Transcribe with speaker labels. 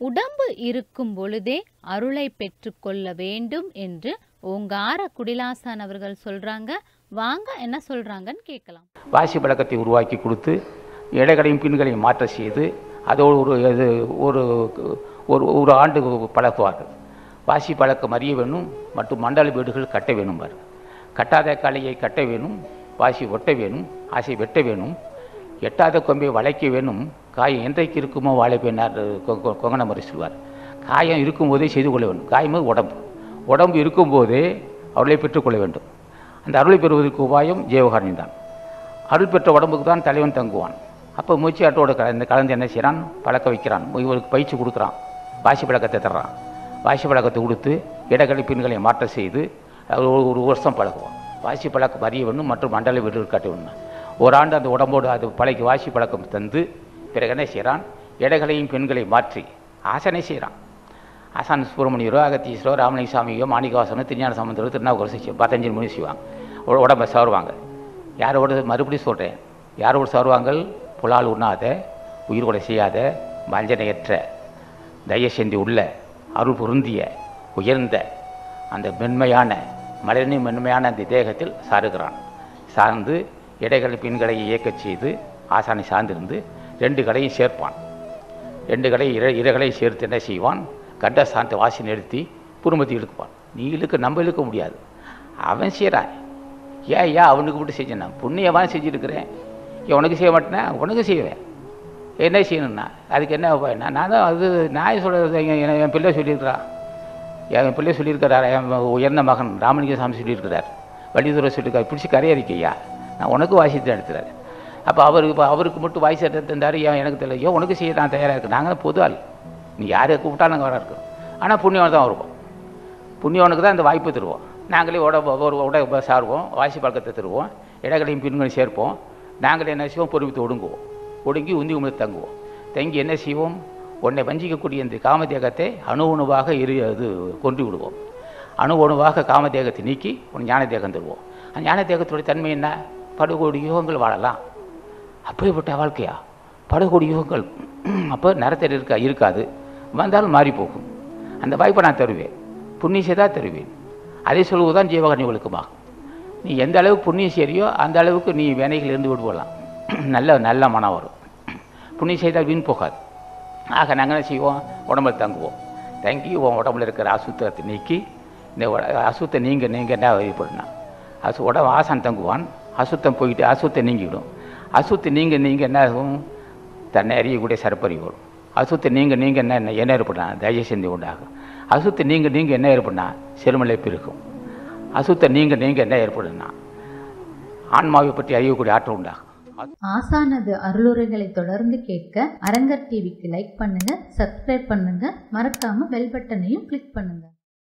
Speaker 1: உடம்பு இருக்கும் பொழுதே அருளை பெற்றுக்கொள்ள வேண்டும் என்று ஓங்கார குடிலாசான் அவர்கள் சொல்றாங்க வாங்க என்ன சொல்றாங்கன்னு கேட்கலாம்
Speaker 2: வாசி பழக்கத்தை உருவாக்கி கொடுத்து இடைகளையும் பின்களையும் மாற்ற செய்து அதோடு ஒரு இது ஒரு ஒரு ஒரு ஆண்டு பழகுவார்கள் வாசி பழக்கம் அறிய வேணும் மற்றும் மண்டல வீடுகள் கட்ட வேணும் பாரு கட்டாத காளையை கட்ட வேணும் வாசி ஒட்ட வேணும் ஆசை வெட்ட வேணும் எட்டாத கொம்பை வளைக்க வேணும் காயம் என்றைக்கு இருக்குமோ வாழைப்பேனார் கொங்கணமரி சொல்வார் காயம் இருக்கும்போதே செய்து கொள்ள வேண்டும் காயம் உடம்பு உடம்பு இருக்கும்போதே அருளை பெற்றுக்கொள்ள வேண்டும் அந்த அருளை பெறுவதற்கு உபாயம் ஜீவகாரணி தான் அருள் பெற்ற உடம்புக்கு தான் தலைவன் தங்குவான் அப்போ மூச்சு ஆட்டோட கலந்து கலந்து என்ன செய்கிறான் பழக்க வைக்கிறான் இவருக்கு பயிற்சி கொடுக்குறான் வாசி பழக்கத்தை தர்றான் வாசி பழக்கத்தை கொடுத்து இடங்களை பின்களை மாற்ற செய்து அது ஒரு ஒரு வருஷம் பழகுவான் வாசி பழக்கம் அறிய வேணும் மற்றும் மண்டல வீடு காட்ட வேணும் ஒரு ஆண்டு அந்த உடம்போடு அது பழக்கி வாசி பழக்கம் தந்து பிறகு என்ன செய்கிறான் எடைகளையும் பெண்களை மாற்றி ஆசனை செய்கிறான் ஆசான் சுப்பிரமணியரோ அகத்தீஸ்வரோ ராமலிங்க சாமியோ மாணிக்கவாசனோ திருஞான சம்பந்தரோ திருநாவுக்கரசு பத்தஞ்சு மணி செய்வாங்க உ- உடம்பை சவருவாங்க யாரோட மறுபடியும் சொல்கிறேன் யாரோட சவருவாங்கள் புலால் உண்ணாத உயிர் கொலை செய்யாத வஞ்சனையற்ற தயசெந்தி உள்ள அருள் பொருந்திய உயர்ந்த அந்த மென்மையான மலனி மென்மையான அந்த தேகத்தில் சாருகிறான் சார்ந்து இடைகளை பின்களை இயக்கச் செய்து ஆசானை சார்ந்திருந்து ரெண்டு கடையும் சேர்ப்பான் ரெண்டு கடை இர இறகளை சேர்த்து என்ன செய்வான் கண்ட சாந்த வாசி நிறுத்தி புருமத்தி இழுக்குவான் நீ இழுக்க நம்ம இழுக்க முடியாது அவன் செய்கிறான் ஏன் ஏன் அவனுக்கு மட்டும் செஞ்சேன் புண்ணியவான் செஞ்சுருக்கிறேன் ஏன் உனக்கு செய்ய மாட்டேனா உனக்கு செய்வேன் என்ன செய்யணும்னா அதுக்கு என்ன உபாயம்னா நான் தான் அது நான் சொல்கிறது என் என் பிள்ளை சொல்லியிருக்கிறான் என் பிள்ளை சொல்லியிருக்கிறார் என் உயர்ந்த மகன் ராமலிங்க சாமி சொல்லியிருக்கிறார் வள்ளிதுரை சொல்லியிருக்காரு பிடிச்சி கரையறிக்கையா நான் உனக்கு வாசித்து எடுத்துறாரு அப்போ அவருக்கு இப்போ அவருக்கு மட்டும் வாய்ஸ் எடுத்து தந்தார் ஏன் எனக்கு தெரியல ஐயோ உனக்கு செய்ய நான் தயாராக இருக்கேன் நாங்கள் பொது ஆள் நீ யாரை கூப்பிட்டாலும் நாங்கள் வர இருக்கோம் ஆனால் புண்ணியம் தான் வருவோம் புண்ணியவனுக்கு தான் இந்த வாய்ப்பு தருவோம் நாங்களே உட ஒரு உட சாருவோம் வாசி பழக்கத்தை தருவோம் இடங்களையும் பின்களையும் சேர்ப்போம் நாங்களே என்ன செய்வோம் பொறுமித்து ஒடுங்குவோம் ஒடுங்கி உந்தி உமிழ் தங்குவோம் தங்கி என்ன செய்வோம் உன்னை வஞ்சிக்கக்கூடிய இந்த காமதேகத்தை அணு உணவாக எரி அது கொண்டு விடுவோம் அணு உணவாக காமதேகத்தை நீக்கி உன் ஞான தேகம் தருவோம் அந்த ஞான தேகத்துடைய தன்மை என்ன படுகோடி யுகங்கள் வாழலாம் அப்படிப்பட்ட வாழ்க்கையா படுகோடி யுகங்கள் அப்போ நரத்தில் இருக்கா இருக்காது வந்தாலும் மாறி போகும் அந்த வாய்ப்பை நான் தருவேன் புண்ணியம் செய்தால் தருவேன் அதை சொல்வதுதான் ஜீவகரணி ஒழுக்கமாகும் நீ எந்த அளவுக்கு புண்ணியம் செய்றியோ அந்த அளவுக்கு நீ வினைகள் இருந்து விடுவலாம் நல்ல நல்ல மனம் வரும் புண்ணியம் செய்தால் வீண் போகாது ஆக நாங்கள் என்ன செய்வோம் உடம்புல தங்குவோம் தங்கி உன் உடம்புல இருக்கிற அசுத்தத்தை நீக்கி இந்த உட- அசுத்தை நீங்கள் நீங்கள் என்ன வழிபடணும் அசு உடம்பு ஆசான் தங்குவான் அசுத்தம் போயிட்டு அசுத்தம் நீங்கிவிடும் அசுத்து நீங்கள் நீங்கள் என்ன ஆகும் தன்னை அறியக்கூடிய சரப்பறி வரும் அசுத்து நீங்கள் நீங்கள் என்ன என்ன- என்ன ஏற்படலாம் தய சிந்தி உண்டாகும் அசுத்து நீங்கள் நீங்கள் என்ன ஏற்படனா சிறுமலை பெருகும் அசுத்த நீங்கள் நீங்கள் என்ன ஏற்படுனா ஆன்மாவை பற்றி அறியக்கூடிய ஆற்றல் உண்டாகும்
Speaker 3: ஆசானது அருளுரைகளை தொடர்ந்து கேட்க அரங்கர் டிவிக்கு லைக் பண்ணுங்க சப்ஸ்கிரைப் பண்ணுங்க மறக்காம பெல் பட்டனையும் கிளிக் பண்ணுங்க